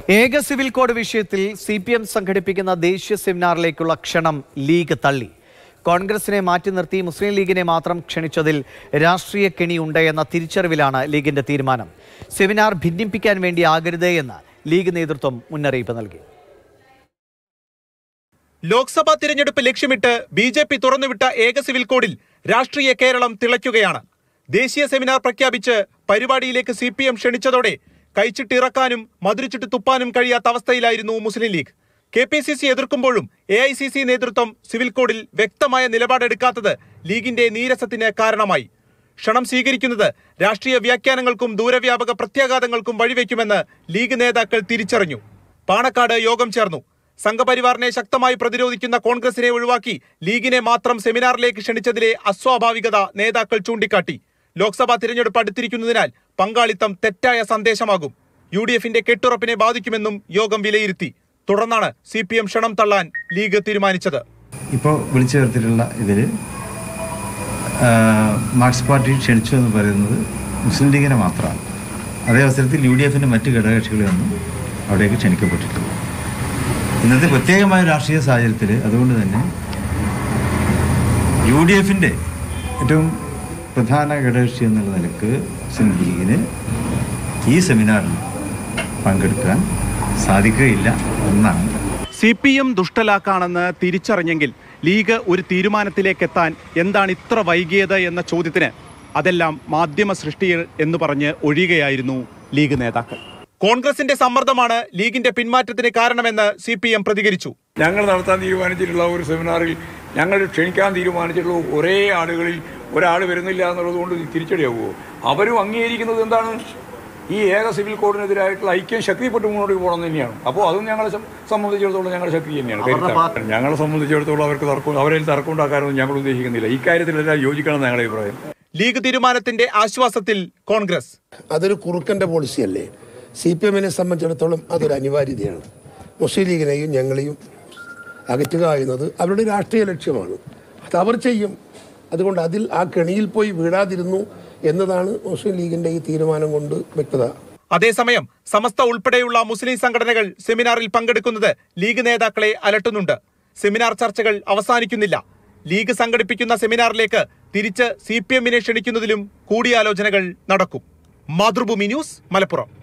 ഏക civil code വിഷയത്തിൽ C P M സംഘടിപ്പിക്കുന്ന ദേശീയ സെമിനാറിലേക്കുള്ള ക്ഷണം ലീഗ് തള്ളി കോൺഗ്രസിനെ മാറ്റി നിർത്തി മുസ്ലിം ലീഗിനെ മാത്രം ക്ഷണിച്ചതിൽ രാഷ്ട്രീയ കെണിയുണ്ട് എന്ന തിരിച്ചറിവിലാണ് ലീഗിന്റെ തീരുമാനം സെമിനാർ ഭിന്നിപ്പിക്കാൻ വേണ്ടി ആകരുത് എന്ന് ലീഗ് നേതൃത്വം മുന്നറിയിപ്പ് നൽകി ലോക്സഭാ തിരഞ്ഞെടുപ്പ് ലക്ഷ്യമിട്ട് ബി ജെ പി തുറന്നുവിട്ട ഏക സിവിൽ കോഡിൽ രാഷ്ട്രീയ കേരളം തിളയ്ക്കുകയാണ് ദേശീയ സെമിനാർ പ്രഖ്യാപിച്ച് പരിപാടിയിലേക്ക് സി പി എം ക്ഷണിച്ചതോടെ കൈച്ചിട്ടിറക്കാനും മധുരിച്ചിട്ട് തുപ്പാനും കഴിയാത്ത അവസ്ഥയിലായിരുന്നു Muslim League K P C C എതിർക്കുമ്പോഴും എ ഐ സി സി നേതൃത്വം സിവിൽ കോഡിൽ വ്യക്തമായ നിലപാടെടുക്കാത്തത് ലീഗിന്റെ നീരസത്തിന് കാരണമായി ക്ഷണം സ്വീകരിക്കുന്നത് രാഷ്ട്രീയ വ്യാഖ്യാനങ്ങൾക്കും ദൂരവ്യാപക പ്രത്യാഘാതങ്ങൾക്കും വഴിവെക്കുമെന്ന് ലീഗ് നേതാക്കൾ തിരിച്ചറിഞ്ഞു പാണക്കാട് യോഗം ചേർന്നു സംഘപരിവാറിനെ ശക്തമായി പ്രതിരോധിക്കുന്ന കോൺഗ്രസിനെ ഒഴിവാക്കി ലീഗിനെ മാത്രം സെമിനാറിലേക്ക് ക്ഷണിച്ചതിലെ അസ്വാഭാവികത നേതാക്കൾ ചൂണ്ടിക്കാട്ടി ലോക്സഭാ തിരഞ്ഞെടുപ്പ് അടുത്തിരിക്കുന്നതിനാൽ പങ്കാളിത്തം തെറ്റായ സന്ദേശമാകും യു ഡി എഫിന്റെ കെട്ടുറപ്പിനെ ബാധിക്കുമെന്നും യോഗം വിലയിരുത്തി തുടർന്നാണ് സി പി എം ക്ഷണം തള്ളാൻ ലീഗ് തീരുമാനിച്ചത് ഇപ്പോൾ വിളിച്ചു ചേർത്തിട്ടുള്ള ഇതിൽ മാർക്സ് പാർട്ടി ക്ഷണിച്ചു എന്ന് പറയുന്നത് മുസ്ലിം ലീഗിനെ മാത്രമാണ് അതേ അവസരത്തിൽ യു ഡി എഫിൻ്റെ മറ്റ് ഘടകകക്ഷികളെയൊന്നും അവിടേക്ക് ക്ഷണിക്കപ്പെട്ടിട്ടില്ല ഇന്നത്തെ പ്രത്യേകമായ രാഷ്ട്രീയ സാഹചര്യത്തിൽ അതുകൊണ്ട് തന്നെ യു ഡി എഫിൻ്റെ ഏറ്റവും പ്രധാന ഘടകകക്ഷി എന്നുള്ള നിലക്ക് മുസ്ലിം ലീഗിന് ഈ സെമിനാറിൽ പങ്കെടുക്കാൻ സാധിക്കുകയില്ല എന്നാണ് സി പി എം ദുഷ്ടലാക്കാണെന്ന് തിരിച്ചറിഞ്ഞെങ്കിൽ ലീഗ് ഒരു തീരുമാനത്തിലേക്ക് എത്താൻ എന്താണ് ഇത്ര വൈകിയത് എന്ന ചോദ്യത്തിന് അതെല്ലാം മാധ്യമ സൃഷ്ടി എന്ന് പറഞ്ഞ് ഒഴിയുകയായിരുന്നു ലീഗ് നേതാക്കൾ കോൺഗ്രസിന്റെ സമ്മർദ്ദമാണ് ലീഗിന്റെ പിന്മാറ്റത്തിന് കാരണമെന്ന് സി പി എം പ്രതികരിച്ചു ഞങ്ങൾ നടത്താൻ തീരുമാനിച്ചിട്ടുള്ള ഒരു സെമിനാറിൽ ഞങ്ങൾ ക്ഷണിക്കാൻ തീരുമാനിച്ചിട്ടുള്ള ഒരേ ആളുകളിൽ ഒരാൾ വരുന്നില്ല എന്നുള്ളത് കൊണ്ട് തിരിച്ചടിയാവുമോ അവരും അംഗീകരിക്കുന്നത് എന്താണ് ഈ ഏക സിവിൽ കോഡിനെതിരായിട്ടുള്ള ഐക്യം ശക്തിപ്പെട്ട് മുന്നോട്ട് പോകണം തന്നെയാണ് അപ്പോൾ അതും ഞങ്ങളെ സം- സംബന്ധിച്ചിടത്തോളം ഞങ്ങളുടെ ശക്തി തന്നെയാണ് കരുത്താണ്. ഞങ്ങളെ സംബന്ധിച്ചിടത്തോളം അവർക്ക് തർക്കം അവരെ തർക്കം ഉണ്ടാക്കാനൊന്നും ഞങ്ങൾ ഉദ്ദേശിക്കുന്നില്ല ഇക്കാര്യത്തിലെല്ലാം യോജിക്കണം ഞങ്ങളുടെ അഭിപ്രായം ലീഗ് തീരുമാനത്തിന്റെ ആശ്വാസത്തിൽ കോൺഗ്രസ് അതൊരു കുറുക്കൻ്റെ പോളിസിയല്ലേ സി പി എമ്മിനെ സംബന്ധിച്ചിടത്തോളം അതൊരു അനിവാര്യതയാണ് മുസ്ലിം ലീഗിനെയും ഞങ്ങളെയും അകറ്റുക എന്നത് അവരുടെ രാഷ്ട്രീയ ലക്ഷ്യമാണ് അത് അവർ ചെയ്യും അതുകൊണ്ട് അതിൽ ആ കെണിയിൽ പോയി വീഴാതിരുന്നു എന്നതാണ് മുസ്ലിം ലീഗിൻ്റെ ഈ തീരുമാനം കൊണ്ട് വ്യക്തത അതേസമയം സമസ്ത ഉൾപ്പെടെയുള്ള മുസ്ലിം സംഘടനകൾ സെമിനാറിൽ പങ്കെടുക്കുന്നത് ലീഗ് നേതാക്കളെ അലട്ടുന്നുണ്ട് സെമിനാർ ചർച്ചകൾ അവസാനിക്കുന്നില്ല ലീഗ് സംഘടിപ്പിക്കുന്ന സെമിനാറിലേക്ക് തിരിച്ച് സി പി എമ്മിനെ ക്ഷണിക്കുന്നതിലും കൂടിയാലോചനകൾ നടക്കും മാതൃഭൂമി ന്യൂസ് മലപ്പുറം